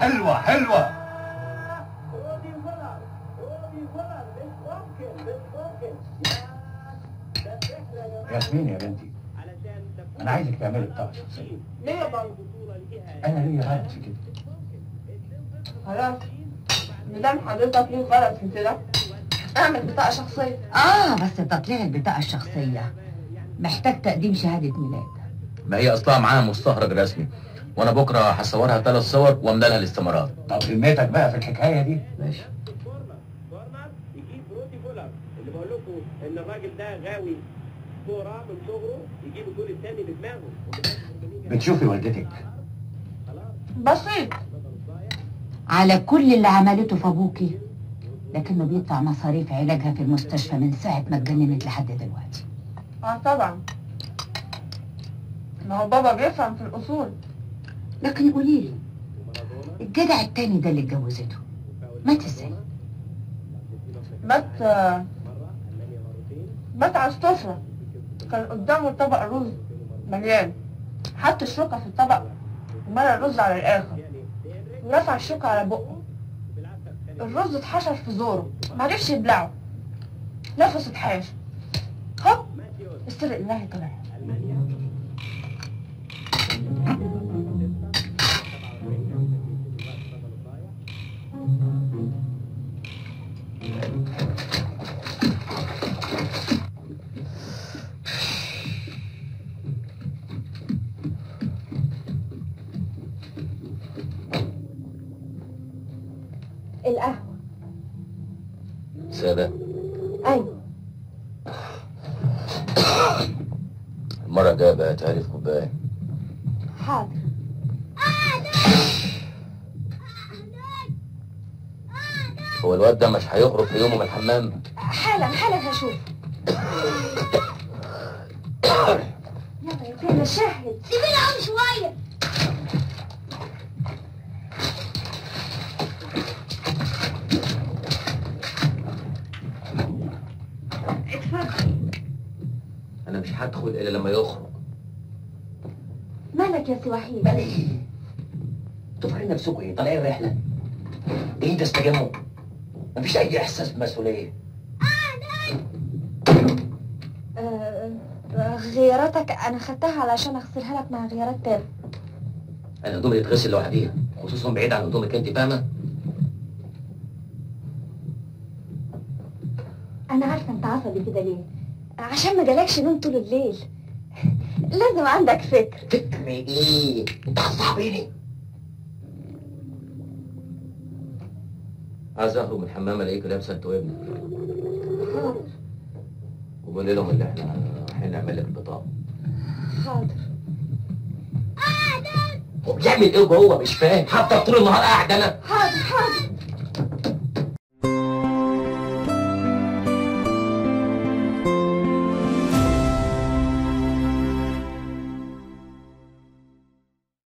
حلوه حلوه ياسمين يا بنتي انا عايزك تعملي بطاقه شخصيه ليه يا بابا انا ليا غرض في كده خلاص مدام حضرتك ليه غرض في كده اعمل بطاقة شخصية اه بس تطليع البطاقة الشخصية محتاج تقديم شهادة ميلاد ما هي اصلها معاها مستخرج رسمي وانا بكره هصورها ثلاث صور واملى لها الاستمارات طب ذمتك بقى في الحكايه دي ماشي يجيب روتي فولر اللي بقول لكم ان الراجل ده غاوي كوره من صغره يجيب الجول الثاني بدماغه بتشوفي والدتك بسيط على كل اللي عملته في ابوكي لكنه بيدفع مصاريف علاجها في المستشفى من ساعة ما اتجننت لحد دلوقتي اه طبعا ما هو بابا بيفهم في الاصول لكن قوليلي الجدع التاني ده اللي اتجوزته مات ازاي؟ مات آه، مات على السفرة كان قدامه طبق رز مليان حط الشوكة في الطبق وملى الرز على الآخر ورفع الشوكة على بقه الرز اتحشر في زوره معرفش يبلعه نفسه اتحاش هوب السر الإلهي طلع القهوة سادة أيوة المرة الجاية بقى تعرف كوباية حاضر هو الواد ده مش هيخرج في يومه من الحمام حالا حالا هشوف يلا يا فين شاهد سيبيني اقوم شوية اتفضل انا مش هدخل الا لما يخرج مالك يا سي وحيد انتوا فاكرين نفسكم ايه طالعين رحلة ايه ده استجموا مفيش اي احساس بمسؤولية آه، آه، غياراتك انا خدتها علشان اغسلها لك مع غيارات تاني انا هدومي تتغسل لوحديها خصوصا بعيد عن هدومك انت فاهمة انا عارفه انت عصبي كده ليه عشان ما جالكش نوم طول الليل لازم عندك فكر فكر ايه انت هتصاحبيني عايز اخرج من الحمام الاقيك لابسه انت وابنك وقول لهم اللي احنا رايحين نعمل لك البطاقه حاضر هو بيعمل ايه جوه مش فاهم حتى طول النهار قاعد انا حاضر حاضر